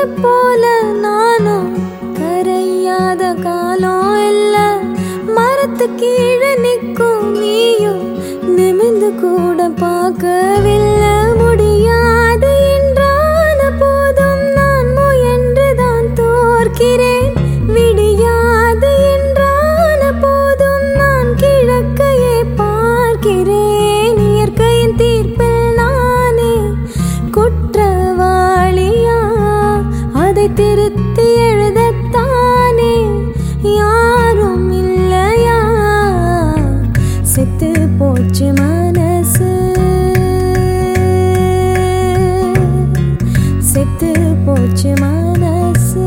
போல நானும் கரையாத காலம் இல்ல மரத்து கீழே நிற்கும் நீயும் நிமிந்து கூட பார்க்கவில்லை முடியாது என்றான போதும் நான் முயன்றுதான் தோற்கிறேன் விடியாது என்றான போதும் நான் கிழக்கையே பார்க்கிறேன் இயற்கையின் தீர்ப்பில் நானே குற்றவாளியா அதை திருத்தி எழுதத்தானே யாரும் இல்லையா செத்து போச்சு மனசு செத்து போச்சு மனசு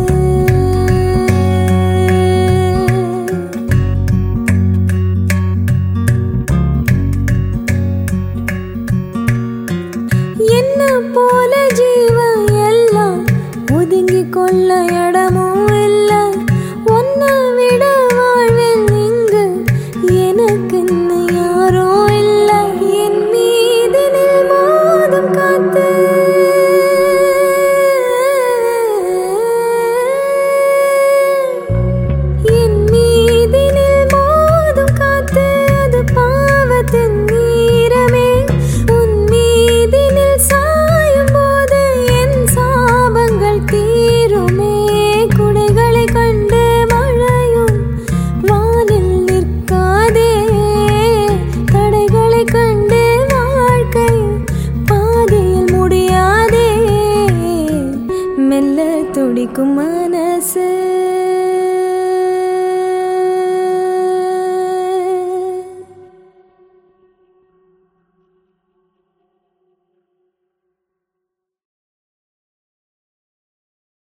என்ன போல ஜீவன் எல்லாம் ஒதுங்கி கொள்ள இடமும் இல்ல ஒன்ன விட வாழ்வில் இங்கு எனக்கு யாரோ இல்ல என் மீது நில் மோதும் காத்து என் மீதினில் மோதும் காத்து அது பாவத்தின் நீரமே உன் மீதினில் சாயும் போது என் சாபங்கள் தீருமே குடைகளை கண்டு மழையும் வானில் நிற்காதே தடைகளை கண்டு வாழ்க்கை பாதையில் முடியாதே மெல்ல துடிக்கும் மனசு